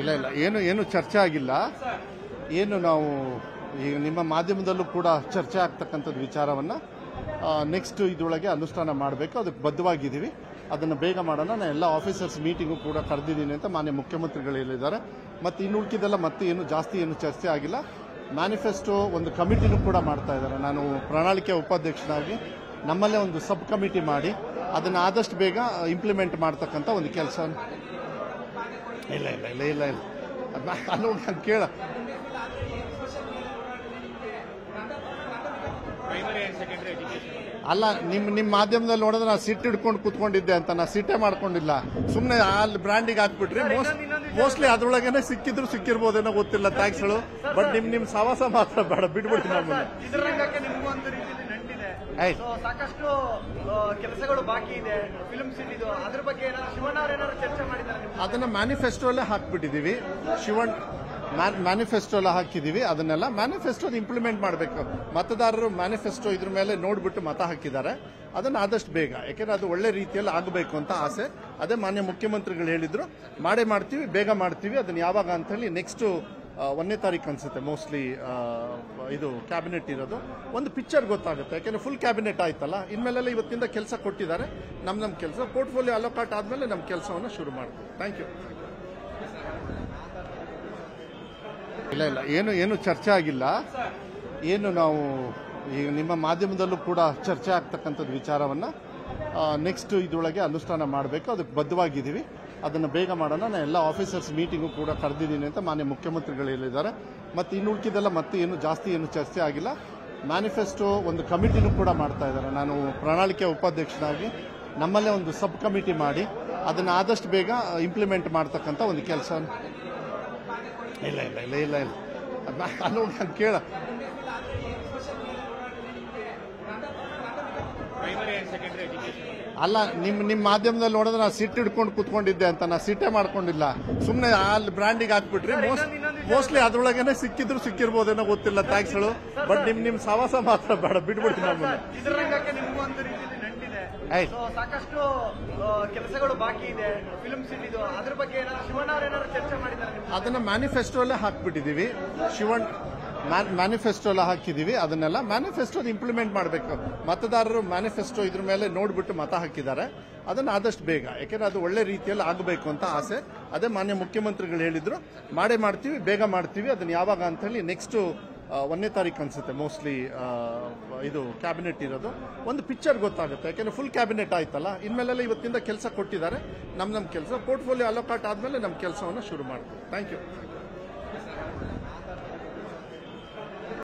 ಇಲ್ಲ ಇಲ್ಲ ಏನು ಏನು ಚರ್ಚೆ ಆಗಿಲ್ಲ ಏನು ನಾವು ಈಗ ನಿಮ್ಮ ಮಾಧ್ಯಮದಲ್ಲೂ ಕೂಡ ಚರ್ಚೆ ಆಗ್ತಕ್ಕಂಥದ್ದು ವಿಚಾರವನ್ನ ನೆಕ್ಸ್ಟ್ ಇದರೊಳಗೆ ಅನುಷ್ಠಾನ ಮಾಡಬೇಕು ಅದಕ್ಕೆ ಬದ್ಧವಾಗಿದ್ದೀವಿ ಅದನ್ನು ಬೇಗ ಮಾಡೋಣ ನಾನು ಎಲ್ಲ ಆಫೀಸರ್ಸ್ ಮೀಟಿಂಗು ಕೂಡ ಕರೆದಿದ್ದೀನಿ ಅಂತ ಮಾನ್ಯ ಮುಖ್ಯಮಂತ್ರಿಗಳು ಹೇಳಿದ್ದಾರೆ ಮತ್ತು ಇನ್ನು ಉಳ್ಕಿದೆಲ್ಲ ಮತ್ತೆ ಏನು ಜಾಸ್ತಿ ಏನು ಚರ್ಚೆ ಆಗಿಲ್ಲ ಮ್ಯಾನಿಫೆಸ್ಟೋ ಒಂದು ಕಮಿಟಿನೂ ಕೂಡ ಮಾಡ್ತಾ ಇದ್ದಾರೆ ನಾನು ಪ್ರಣಾಳಿಕೆ ಉಪಾಧ್ಯಕ್ಷನಾಗಿ ನಮ್ಮಲ್ಲೇ ಒಂದು ಸಬ್ ಕಮಿಟಿ ಮಾಡಿ ಅದನ್ನು ಆದಷ್ಟು ಬೇಗ ಇಂಪ್ಲಿಮೆಂಟ್ ಮಾಡ್ತಕ್ಕಂಥ ಒಂದು ಕೆಲಸ ಇಲ್ಲ ಇಲ್ಲ ಇಲ್ಲ ಇಲ್ಲ ಇಲ್ಲ ಅದ್ನ ಅಲ್ಲಿ ನಾನು ಕೇಳ ಪ್ರೈಮರಿ ಅಂಡ್ ಸೆಕೆಂಡರಿ ಎಜುಕೇಶನ್ ಅಲ್ಲ ನಿಮ್ ನಿಮ್ ಮಾಧ್ಯಮದಲ್ಲಿ ನೋಡಿದ್ರೆ ನಾ ಸಿಟ್ ಹಿಡ್ಕೊಂಡು ಕೂತ್ಕೊಂಡಿದ್ದೆ ಅಂತ ನಾ ಸಿಟ್ಟೆ ಮಾಡ್ಕೊಂಡಿಲ್ಲ ಸುಮ್ಮನೆ ಅಲ್ಲಿ ಬ್ರ್ಯಾಂಡಿಗೆ ಹಾಕ್ಬಿಟ್ರಿ ಮೋಸ್ಟ್ಲಿ ಅದ್ರೊಳಗೇನೆ ಸಿಕ್ಕಿದ್ರು ಸಿಕ್ಕಿರ್ಬೋದೇನೋ ಗೊತ್ತಿಲ್ಲ ಟ್ಯಾಕ್ಸ್ಗಳು ಬಟ್ ನಿಮ್ ನಿಮ್ ಸವಾಸ ಮಾತ್ರ ಬೇಡ ಬಿಟ್ಬಿಡಿ ನಮ್ಮನ್ನ ಚಿತ್ರರಂಗಕ್ಕೆ ನಿಮಗೂ ಒಂದು ರೀತಿಯಲ್ಲಿ ನಂಟಿದೆ ಆಯ್ತು. So, ಸಾಕಷ್ಟು ಆ, ಕೆಲಸಗಳು ಬಾಕಿ ಇದೆ ಫಿಲ್ಮ್ ಸಿಟಿದು ಅದ್ರ ಬಗ್ಗೆ ಏನಾದ್ರು ಶಿವಣ್ಣ ಅವ್ರು ಏನಾದ್ರು ಚರ್ಚೆ ಮಾಡಿದ್ದಾರೆ ನಿಮ್ಮ ಅದನ್ನ ಮ್ಯಾನಿಫೆಸ್ಟೋ ಅಲ್ಲೇ ಹಾಕ್ಬಿಟ್ಟಿದೀವಿ ಶಿವಣ್ ಮ್ಯಾನಿಫೆಸ್ಟೋ ಎಲ್ಲ ಹಾಕಿದೀವಿ ಅದನ್ನೆಲ್ಲ ಮ್ಯಾನಿಫೆಸ್ಟೋ ಇಂಪ್ಲಿಮೆಂಟ್ ಮಾಡಬೇಕು ಮತದಾರರು ಮ್ಯಾನಿಫೆಸ್ಟೋ ಇದ್ರ ಮೇಲೆ ನೋಡ್ಬಿಟ್ಟು ಮತ ಹಾಕಿದ್ದಾರೆ ಅದನ್ನ ಆದಷ್ಟು ಬೇಗ ಯಾಕೆಂದ್ರೆ ಅದು ಒಳ್ಳೆ ರೀತಿಯಲ್ಲಿ ಆಗಬೇಕು ಅಂತ ಆಸೆ ಅದೇ ಮಾನ್ಯ ಮುಖ್ಯಮಂತ್ರಿಗಳು ಹೇಳಿದ್ರು ಮಾಡೇ ಮಾಡ್ತೀವಿ ಬೇಗ ಮಾಡ್ತೀವಿ ಅದನ್ನ ಯಾವಾಗ ಅಂತ ಹೇಳಿ ನೆಕ್ಸ್ಟ್ ಒಂದನೇ ತಾರೀಕು ಅನ್ಸುತ್ತೆ ಮೋಸ್ಟ್ಲಿ ಇದು ಕ್ಯಾಬಿನೆಟ್ ಇರೋದು ಒಂದು ಪಿಕ್ಚರ್ ಗೊತ್ತಾಗುತ್ತೆ ಯಾಕೆಂದ್ರೆ ಫುಲ್ ಕ್ಯಾಬಿನೆಟ್ ಆಯ್ತಲ್ಲ ಇನ್ಮೇಲೆಲ್ಲ ಇವತ್ತಿಂದ ಕೆಲಸ ಕೊಟ್ಟಿದ್ದಾರೆ ನಮ್ ನಮ್ ಕೆಲಸ ಪೋರ್ಟ್ಫೋಲಿಯೋ ಅಲೋಕಾಟ್ ಆದ್ಮೇಲೆ ನಮ್ಮ ಕೆಲಸವನ್ನು ಶುರು ಮಾಡ್ತೀವಿ ಥ್ಯಾಂಕ್ ಯು ಇಲ್ಲ ಇಲ್ಲ ಏನು ಏನು ಚರ್ಚೆ ಆಗಿಲ್ಲ ಏನು ನಾವು ಈಗ ನಿಮ್ಮ ಮಾಧ್ಯಮದಲ್ಲೂ ಕೂಡ ಚರ್ಚೆ ಆಗ್ತಕ್ಕಂಥದ್ದು ವಿಚಾರವನ್ನ ನೆಕ್ಸ್ಟ್ ಇದರೊಳಗೆ ಅನುಷ್ಠಾನ ಮಾಡಬೇಕು ಅದಕ್ಕೆ ಬದ್ಧವಾಗಿದ್ದೀವಿ ಅದನ್ನು ಬೇಗ ಮಾಡೋಣ ನಾನು ಎಲ್ಲ ಆಫೀಸರ್ಸ್ ಮೀಟಿಂಗು ಕೂಡ ಕರೆದಿದ್ದೀನಿ ಅಂತ ಮಾನ್ಯ ಮುಖ್ಯಮಂತ್ರಿಗಳು ಹೇಳಿದ್ದಾರೆ ಮತ್ತು ಇನ್ನು ಉಳ್ಕಿದೆಲ್ಲ ಮತ್ತೆ ಏನು ಜಾಸ್ತಿ ಏನು ಚರ್ಚೆ ಆಗಿಲ್ಲ ಮ್ಯಾನಿಫೆಸ್ಟೋ ಒಂದು ಕಮಿಟಿನೂ ಕೂಡ ಮಾಡ್ತಾ ಇದ್ದಾರೆ ನಾನು ಪ್ರಣಾಳಿಕೆ ಉಪಾಧ್ಯಕ್ಷನಾಗಿ ನಮ್ಮಲ್ಲೇ ಒಂದು ಸಬ್ ಕಮಿಟಿ ಮಾಡಿ ಅದನ್ನು ಆದಷ್ಟು ಬೇಗ ಇಂಪ್ಲಿಮೆಂಟ್ ಮಾಡ್ತಕ್ಕಂಥ ಒಂದು ಕೆಲಸ ಇಲ್ಲ ಇಲ್ಲ ಇಲ್ಲ ಇಲ್ಲ ಇಲ್ಲ ಅದ್ನ ಅಲ್ಲಿ ನಾನು ಕೇಳ ಪ್ರೈಮರಿ ಅಂಡ್ ಸೆಕೆಂಡರಿ ಎಜುಕೇಶನ್ ಅಲ್ಲ ನಿಮ್ ನಿಮ್ ಮಾಧ್ಯಮದಲ್ಲಿ ನೋಡಿದ್ರೆ ನಾ ಸಿಟ್ ಹಿಡ್ಕೊಂಡು ಕೂತ್ಕೊಂಡಿದ್ದೆ ಅಂತ ನಾ ಸಿಟ್ಟೆ ಮಾಡ್ಕೊಂಡಿಲ್ಲ ಸುಮ್ಮನೆ ಅಲ್ಲಿ ಬ್ರ್ಯಾಂಡಿಗೆ ಹಾಕ್ಬಿಟ್ರಿ ಮೋಸ್ಟ್ಲಿ ಅದ್ರೊಳಗೇನೆ ಸಿಕ್ಕಿದ್ರು ಸಿಕ್ಕಿರ್ಬೋದೇನೋ ಗೊತ್ತಿಲ್ಲ ಟ್ಯಾಕ್ಸ್ಗಳು ಬಟ್ ನಿಮ್ ನಿಮ್ ಸವಾಸ ಮಾತ್ರ ಬೇಡ ಬಿಟ್ಬಿಡಿ ನಮ್ಮನ್ನ ಚಿತ್ರರಂಗಕ್ಕೆ ನಿಮಗೂ ಒಂದು ರೀತಿಯಲ್ಲಿ ನಂಟಿದೆ ಆಯ್ತು. So, ಸಾಕಷ್ಟು ಆ, ಕೆಲಸಗಳು ಬಾಕಿ ಇದೆ ಫಿಲ್ಮ್ ಸಿಟಿದು ಅದ್ರ ಬಗ್ಗೆ ಏನಾದ್ರು ಶಿವಣ್ಣ ಅವ್ರು ಏನಾದ್ರು ಚರ್ಚೆ ಮಾಡಿದ್ದಾರೆ ನಿಮ್ಮ ಅದನ್ನ ಮ್ಯಾನಿಫೆಸ್ಟೋ ಅಲ್ಲೇ ಹಾಕ್ಬಿಟ್ಟಿದೀವಿ ಶಿವಣ್ ಮ್ಯಾನಿಫೆಸ್ಟೋ ಎಲ್ಲ ಹಾಕಿದೀವಿ ಅದನ್ನೆಲ್ಲ ಮ್ಯಾನಿಫೆಸ್ಟೋ ಇಂಪ್ಲಿಮೆಂಟ್ ಮಾಡಬೇಕು ಮತದಾರರು ಮ್ಯಾನಿಫೆಸ್ಟೋ ಇದ್ರ ಮೇಲೆ ನೋಡ್ಬಿಟ್ಟು ಮತ ಹಾಕಿದ್ದಾರೆ ಅದನ್ನ ಆದಷ್ಟು ಬೇಗ ಯಾಕೆಂದ್ರೆ ಅದು ಒಳ್ಳೆ ರೀತಿಯಲ್ಲಿ ಆಗಬೇಕು ಅಂತ ಆಸೆ ಅದೇ ಮಾನ್ಯ ಮುಖ್ಯಮಂತ್ರಿಗಳು ಹೇಳಿದ್ರು ಮಾಡೇ ಮಾಡ್ತೀವಿ ಬೇಗ ಮಾಡ್ತೀವಿ ಅದನ್ನ ಯಾವಾಗ ಅಂತ ಹೇಳಿ ನೆಕ್ಸ್ಟ್ ಒಂದನೇ ತಾರೀಕು ಅನ್ಸುತ್ತೆ ಮೋಸ್ಟ್ಲಿ ಇದು ಕ್ಯಾಬಿನೆಟ್ ಇರೋದು ಒಂದು ಪಿಕ್ಚರ್ ಗೊತ್ತಾಗುತ್ತೆ ಯಾಕೆಂದ್ರೆ ಫುಲ್ ಕ್ಯಾಬಿನೆಟ್ ಆಯ್ತಲ್ಲ ಇನ್ಮೇಲೆಲ್ಲ ಇವತ್ತಿಂದ ಕೆಲಸ ಕೊಟ್ಟಿದ್ದಾರೆ ನಮ್ ನಮ್ ಕೆಲಸ ಪೋರ್ಟ್ಫೋಲಿಯೋ ಅಲೋಕಾಟ್ ಆದ್ಮೇಲೆ ನಮ್ಮ ಕೆಲಸವನ್ನು ಶುರು ಮಾಡ್ತೀವಿ ಥ್ಯಾಂಕ್ ಯು